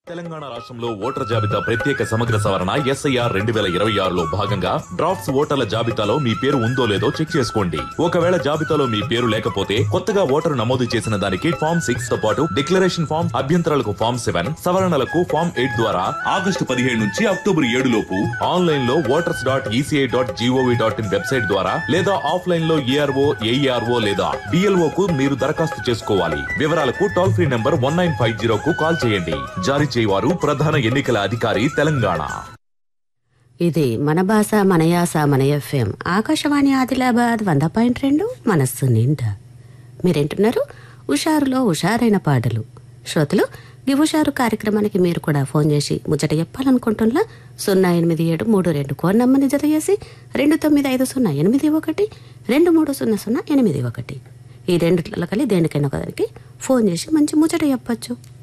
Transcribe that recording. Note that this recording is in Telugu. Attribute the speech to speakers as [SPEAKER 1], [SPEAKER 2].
[SPEAKER 1] తెలంగాణ రాష్ట్రంలో ఓటర్ జాబితా ప్రత్యేక సమగ్ర సవరణ ఎస్ఐఆర్ రెండు వేల ఇరవై ఆరులో భాగంగా డ్రాఫ్ట్స్ ఓటర్ల జాబితాలో మీ పేరు ఉందో లేదో చెక్ చేసుకోండి ఒకవేళ జాబితాలో మీ పేరు లేకపోతే కొత్తగా ఓటరు నమోదు చేసిన దానికి ఫామ్ సిక్స్ తో పాటు డిక్లరేషన్ ఫామ్ అభ్యంతరాలకు ఫామ్ సెవెన్ సవరణలకు ఫామ్ ఎయిట్ ద్వారా ఆగస్టు పదిహేడు నుంచి అక్టోబర్ ఏడు లోపు ఆన్లైన్ లో voters dot ECI dot GOV dot in website ద్వారా లేదా ఆఫ్లైన్ లో ఏఆర్ఓ ఏఈఆర్ఓ లేదా డిఎల్ఓ కు మీరు దరఖాస్తు చేసుకోవాలి వివరాలకు toll free number one nine five zero కు కాల్ చేయండి జారీ చేయవారు ప్రధాన ఎన్నికల అధికారి తెలంగాణ
[SPEAKER 2] ఇది మన భాష మన యాస మన ఎఫ్ఎం ఆకాశవాణి ఆదిలాబాద్ వంద పాయింట్ రెండు మనస్సు నిండా మీరేంటున్నారు హుషారులో హుషారైన పాటలు శ్రోతలు ఈ హుషారు కార్యక్రమానికి మీరు కూడా ఫోన్ చేసి ముచ్చట చెప్పాలనుకుంటున్నా సున్నా ఎనిమిది ఏడు మూడు రెండు కోర్ నంబర్ని జత చేసి రెండు తొమ్మిది ఐదు సున్నా ఎనిమిది ఒకటి రెండు మూడు సున్నా సున్నా ఎనిమిది ఒకటి ఈ రెండిట్లలో కలిసి దేనికైనా ఒకదానికి ఫోన్ చేసి మంచి ముచ్చట చెప్పచ్చు